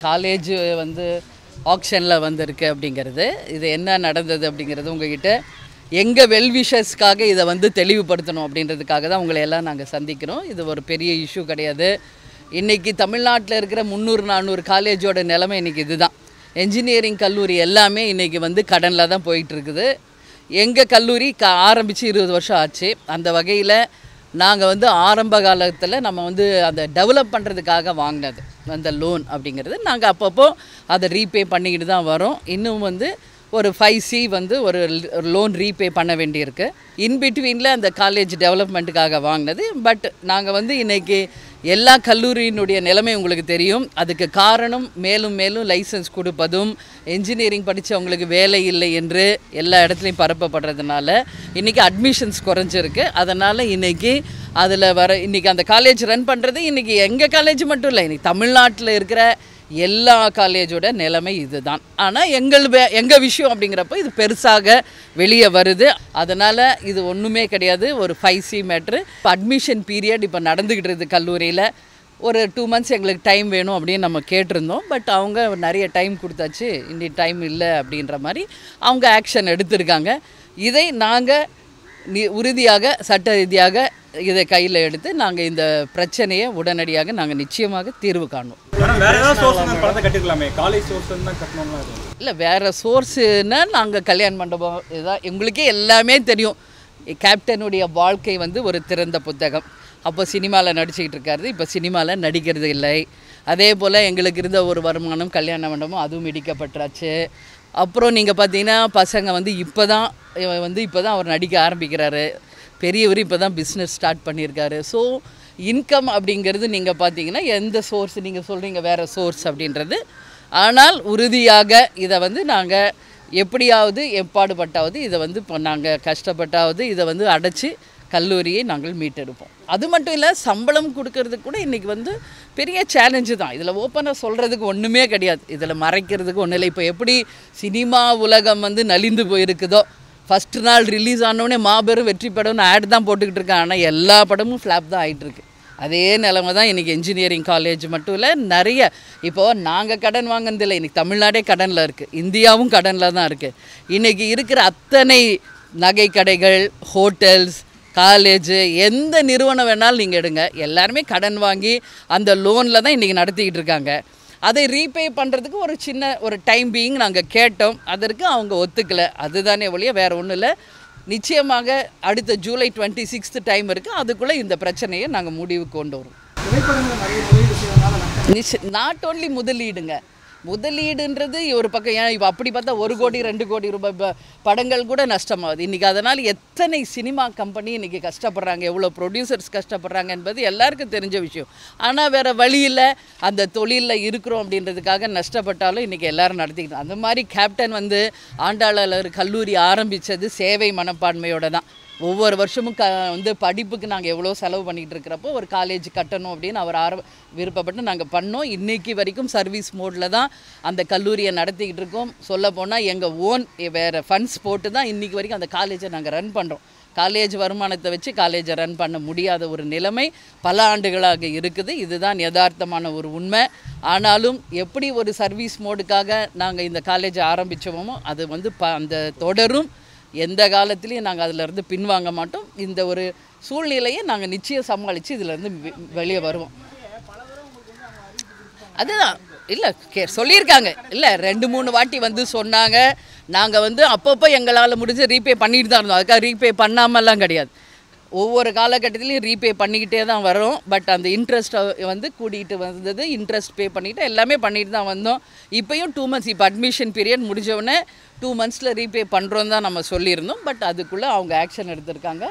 College வந்து ஆக்ஷனில் வந்திருக்கு அப்படிங்கிறது இது என்ன நடந்தது அப்படிங்கிறது உங்ககிட்ட எங்கள் வெல்விஷர்ஸ்க்காக இதை வந்து தெளிவுபடுத்தணும் அப்படின்றதுக்காக தான் உங்களை எல்லாம் நாங்கள் சந்திக்கிறோம் இது ஒரு பெரிய இஷ்யூ கிடையாது இன்றைக்கி தமிழ்நாட்டில் இருக்கிற முந்நூறு நானூறு காலேஜோட நிலைமை இன்றைக்கி இதுதான் என்ஜினியரிங் கல்லூரி எல்லாமே இன்றைக்கி வந்து கடனில் தான் போயிட்டு இருக்குது எங்கள் கல்லூரி க ஆரம்பித்து இருபது வருஷம் ஆச்சு அந்த வகையில் நாங்கள் வந்து ஆரம்ப காலத்தில் நம்ம வந்து அதை டெவலப் பண்ணுறதுக்காக வாங்கினது அந்த லோன் அப்படிங்கிறது நாங்கள் அப்பப்போ அதை ரீபே பண்ணிக்கிட்டு தான் வரோம் இன்னும் வந்து ஒரு ஃபைவ் சி வந்து ஒரு லோன் ரீபே பண்ண வேண்டியிருக்கு இன் பிட்வீனில் அந்த காலேஜ் டெவலப்மெண்ட்டுக்காக வாங்கினது பட் நாங்கள் வந்து இன்றைக்கி எல்லா கல்லூரியினுடைய நிலைமை உங்களுக்கு தெரியும் அதுக்கு காரணம் மேலும் மேலும் லைசன்ஸ் கொடுப்பதும் என்ஜினியரிங் படித்தவங்களுக்கு வேலை இல்லை என்று எல்லா இடத்துலையும் பரப்பப்படுறதுனால இன்றைக்கி அட்மிஷன்ஸ் குறைஞ்சிருக்கு அதனால் இன்றைக்கி அதில் வர இன்றைக்கி அந்த காலேஜ் ரன் பண்ணுறது இன்றைக்கி எங்கள் காலேஜ் மட்டும் இல்லை இன்றைக்கி தமிழ்நாட்டில் இருக்கிற எல்லா காலேஜோட நிலைமை இதுதான் ஆனால் எங்கள் வே எங்கள் விஷயம் அப்படிங்கிறப்ப இது பெருசாக வெளியே வருது அதனால் இது ஒன்றுமே கிடையாது ஒரு ஃபைவ் சி மேட்ரு இப்போ அட்மிஷன் பீரியட் இப்போ நடந்துக்கிட்டு இருக்குது கல்லூரியில் ஒரு டூ மந்த்ஸ் எங்களுக்கு டைம் வேணும் அப்படின்னு நம்ம கேட்டிருந்தோம் பட் அவங்க நிறைய டைம் கொடுத்தாச்சு இன்னி டைம் இல்லை அப்படின்ற மாதிரி அவங்க ஆக்ஷன் எடுத்திருக்காங்க இதை நாங்கள் நி உறுதியாக சட்ட ரீதியாக இதை கையில் எடுத்து நாங்கள் இந்த பிரச்சனையை உடனடியாக நாங்கள் நிச்சயமாக தீர்வு காணும் மேடம் வேற ஏதாவது சோர்ஸ் அந்த பணத்தை கட்டிருக்கலாமே காலேஜ் சோர்ஸ் தான் கட்டணும்னா அது இல்லை வேறு சோர்ஸுன்னா நாங்கள் கல்யாண மண்டபம் இதுதான் எங்களுக்கே எல்லாமே தெரியும் கேப்டனுடைய வாழ்க்கை வந்து ஒரு திறந்த புத்தகம் அப்போ சினிமாவில் நடிச்சுக்கிட்டு இருக்காரு இப்போ சினிமாவில் நடிக்கிறது இல்லை அதே போல் எங்களுக்கு இருந்த ஒரு வருமானம் கல்யாண மண்டபம் அதுவும் இடிக்கப்பட்டாச்சு அப்புறம் நீங்கள் பார்த்தீங்கன்னா பசங்க வந்து இப்போ தான் வந்து இப்போ தான் அவர் நடிக்க ஆரம்பிக்கிறாரு பெரியவர் இப்போ தான் பிஸ்னஸ் ஸ்டார்ட் பண்ணியிருக்காரு ஸோ இன்கம் அப்படிங்கிறது நீங்கள் பார்த்தீங்கன்னா எந்த சோர்ஸ் நீங்கள் சொல்கிறீங்க வேறு சோர்ஸ் அப்படின்றது ஆனால் உறுதியாக இதை வந்து நாங்கள் எப்படியாவது எப்பாடுபட்டாவது இதை வந்து இப்போ நாங்கள் கஷ்டப்பட்டாவது இதை வந்து அடைச்சி கல்லூரியை நாங்கள் மீட்டெடுப்போம் அது மட்டும் இல்லை சம்பளம் கொடுக்கறதுக்கு கூட இன்றைக்கி வந்து பெரிய சேலஞ்சு தான் இதில் ஓப்பனாக சொல்கிறதுக்கு ஒன்றுமே கிடையாது இதில் மறைக்கிறதுக்கு ஒன்றும் இல்லை இப்போ எப்படி சினிமா உலகம் வந்து நலிந்து போயிருக்குதோ ஃபஸ்ட்டு நாள் ரிலீஸ் ஆனோடனே மாபெரும் வெற்றி படம்னு ஆட் தான் போட்டுக்கிட்டு இருக்காங்க ஆனால் எல்லா படமும் ஃப்ளாப் தான் ஆயிட்டு இருக்கு அதே நிலைமை தான் இன்றைக்கி இன்ஜினியரிங் காலேஜ் மட்டும் இல்லை நிறைய இப்போது நாங்கள் கடன் வாங்கினதில்லை இன்றைக்கி தமிழ்நாடே கடனில் இருக்குது இந்தியாவும் கடனில் தான் இருக்குது இன்றைக்கி இருக்கிற அத்தனை நகை கடைகள் ஹோட்டல்ஸ் காலேஜு எந்த நிறுவனம் வேணாலும் நீங்கள் எடுங்க எல்லாருமே கடன் வாங்கி அந்த லோனில் தான் இன்றைக்கி நடத்திக்கிட்டு இருக்காங்க அதை ரீபே பண்ணுறதுக்கு ஒரு சின்ன ஒரு டைம் பீயிங் நாங்கள் கேட்டோம் அதற்கு அவங்க ஒத்துக்கலை அதுதானே ஒழிய வேறு ஒன்றும் இல்லை நிச்சயமாக அடுத்த ஜூலை டுவெண்ட்டி சிக்ஸ்த் டைம் இருக்குது அதுக்குள்ளே இந்த பிரச்சனையை நாங்கள் முடிவுக்கு கொண்டு வரோம் நிச்ச நாட் ஓன்லி முதலீடுங்க முதலீடுன்றது ஒரு பக்கம் ஏன் இப்போ அப்படி பார்த்தா ஒரு கோடி ரெண்டு கோடி ரூபாய் ப- படங்கள் கூட நஷ்டமாகுது இன்றைக்கி அதனால் எத்தனை சினிமா கம்பெனி இன்றைக்கி கஷ்டப்படுறாங்க எவ்வளோ ப்ரொடியூசர்ஸ் கஷ்டப்படுறாங்க என்பது எல்லாருக்கும் தெரிஞ்ச விஷயம் ஆனால் வேறு வழியில் அந்த தொழிலில் இருக்கிறோம் அப்படின்றதுக்காக நஷ்டப்பட்டாலும் இன்றைக்கி எல்லாரும் நடத்திக்கிட்டு அந்த மாதிரி கேப்டன் வந்து ஆண்டாளர் கல்லூரி ஆரம்பித்தது சேவை மனப்பான்மையோட தான் ஒவ்வொரு வருஷமும் க வந்து படிப்புக்கு நாங்கள் எவ்வளோ செலவு பண்ணிக்கிட்டு இருக்கிறப்போ ஒரு காலேஜ் கட்டணும் அப்படின்னு அவர் ஆர விருப்பப்பட்டு நாங்கள் பண்ணோம் இன்னைக்கு வரைக்கும் சர்வீஸ் மோடில் தான் அந்த கல்லூரியை நடத்திக்கிட்டு இருக்கோம் சொல்ல போனால் எங்கள் ஓன் வேறு ஃபண்ட்ஸ் போட்டு தான் இன்றைக்கி வரைக்கும் அந்த காலேஜை நாங்கள் ரன் பண்ணுறோம் காலேஜ் வருமானத்தை வச்சு காலேஜை ரன் பண்ண முடியாத ஒரு நிலைமை பல ஆண்டுகளாக இருக்குது இதுதான் யதார்த்தமான ஒரு உண்மை ஆனாலும் எப்படி ஒரு சர்வீஸ் மோடுக்காக நாங்கள் இந்த காலேஜை ஆரம்பித்தோமோ அது வந்து ப அந்த தொடரும் எந்த காலத்துலேயும் நாங்கள் அதிலிருந்து பின்வாங்க மாட்டோம் இந்த ஒரு சூழ்நிலையை நாங்கள் நிச்சயம் சமாளித்து இதிலேருந்து வெளியே வருவோம் அதுதான் இல்லை கே சொல்லியிருக்காங்க இல்லை ரெண்டு மூணு வாட்டி வந்து சொன்னாங்க நாங்கள் வந்து அப்பப்போ எங்களால் முடிஞ்சு ரீபே பண்ணிட்டு தான் இருந்தோம் அதுக்காக ரீபே பண்ணாமலாம் கிடையாது ஒவ்வொரு காலகட்டத்திலையும் ரீபே பண்ணிக்கிட்டே தான் வரோம் பட் அந்த இன்ட்ரெஸ்ட்டை வந்து கூட்டிகிட்டு வந்தது இன்ட்ரெஸ்ட் பே பண்ணிட்டு எல்லாமே பண்ணிட்டு தான் வந்தோம் இப்போயும் டூ மந்த்ஸ் இப்போ அட்மிஷன் பீரியட் முடிஞ்ச டூ மந்த்ஸில் ரீபே பண்ணுறோம் தான் நம்ம சொல்லியிருந்தோம் பட் அதுக்குள்ளே அவங்க ஆக்ஷன் எடுத்திருக்காங்க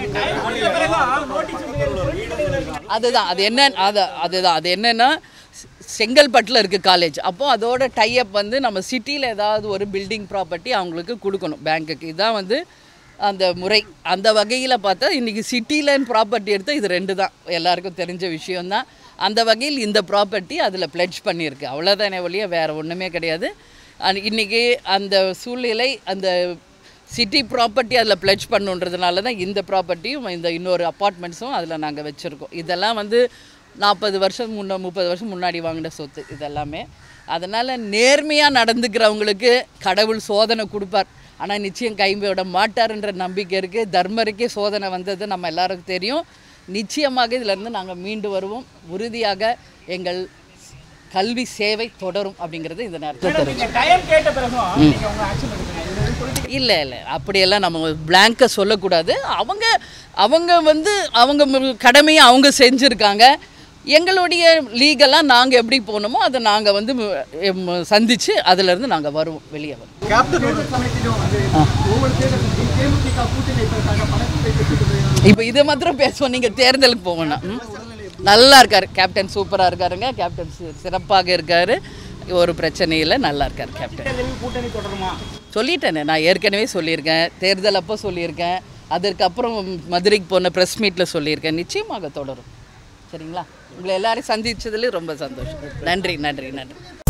அதுதான் அது என்ன அது அதுதான் அது என்னென்னா செங்கல்பட்டில் இருக்குது காலேஜ் அப்போது அதோட டைப் வந்து நம்ம சிட்டியில் ஏதாவது ஒரு பில்டிங் ப்ராப்பர்ட்டி அவங்களுக்கு கொடுக்கணும் பேங்க்குக்கு இதுதான் வந்து அந்த முறை அந்த வகையில் பார்த்தா இன்றைக்கி சிட்டியில் ப்ராப்பர்ட்டி எடுத்தால் இது ரெண்டு தான் எல்லாருக்கும் தெரிஞ்ச விஷயம்தான் அந்த வகையில் இந்த ப்ராப்பர்ட்டி அதில் pledge பண்ணியிருக்கு அவ்வளோதானே ஒழிய வேறு ஒன்றுமே கிடையாது அண்ட் இன்றைக்கி அந்த சூழ்நிலை அந்த சிட்டி ப்ராப்பர்ட்டி அதில் pledge பண்ணுன்றதுனால தான் இந்த ப்ராப்பர்ட்டியும் இந்த இன்னொரு அப்பார்ட்மெண்ட்ஸும் அதில் நாங்கள் வச்சுருக்கோம் இதெல்லாம் வந்து நாற்பது வருஷம் முன்ன முப்பது வருஷம் முன்னாடி வாங்கின சொத்து இதெல்லாமே அதனால் நேர்மையாக நடந்துக்கிறவங்களுக்கு கடவுள் சோதனை கொடுப்பார் ஆனால் நிச்சயம் கைவிட மாட்டார்ன்ற நம்பிக்கை இருக்குது தர்மருக்கே சோதனை வந்தது நம்ம எல்லாருக்கும் தெரியும் நிச்சயமாக இதிலிருந்து நாங்கள் மீண்டு வருவோம் உறுதியாக எங்கள் கல்வி சேவை தொடரும் அப்படிங்கிறது இந்த நேரத்தில் தெரியும் நீங்க டைம் கேட்ட பிறகும் நீங்க உங்க ஆக்ஷன் எடுக்கணும் இது வந்து political இல்லை இல்லை அப்படியெல்லாம் நம்ம பிளாங்கை சொல்லக்கூடாது அவங்க அவங்க வந்து அவங்க மு- கடமையை அவங்க செஞ்சுருக்காங்க எங்களுடைய லீகலாக நாங்கள் எப்படி போகணுமோ அதை நாங்கள் வந்து சந்தித்து அதிலிருந்து நாங்கள் வருவோம் வெளியே வருவோம் கேப்டன் தேர்தல் சமயத்திலும் வந்து ஒவ்வொரு தேர்தலும் தேமுதிக கூட்டணி வைப்பதற்காக பணத்தை பெற்றுக்கொண்டு இப்போ இதை மாத்திரம் பேசுவோம் நீங்கள் தேர்தலுக்கு போகணும் ம்? நல்லா இருக்கார் கேப்டன் சூப்பராக இருக்காருங்க கேப்டன் சி- சிறப்பாக இருக்கார் ஒரு பிரச்சனை இல்லை நல்லா இருக்கார் கேப்டன் தேர்தலில் கூட்டணி தொடருமா சொல்லிட்டேனே நான் ஏற்கனவே சொல்லியிருக்கேன் தேர்தல் அப்போ சொல்லியிருக்கேன் அதற்கப்புறம் மதுரைக்கு போன ப்ரெஸ் மீட்டில் சொல்லியிருக்கேன் நிச்சயமாக தொடரும் சரிங்களா உங்களை எல்லாரையும் சந்திச்சதுல ரொம்ப சந்தோஷம் நன்றி நன்றி நன்றி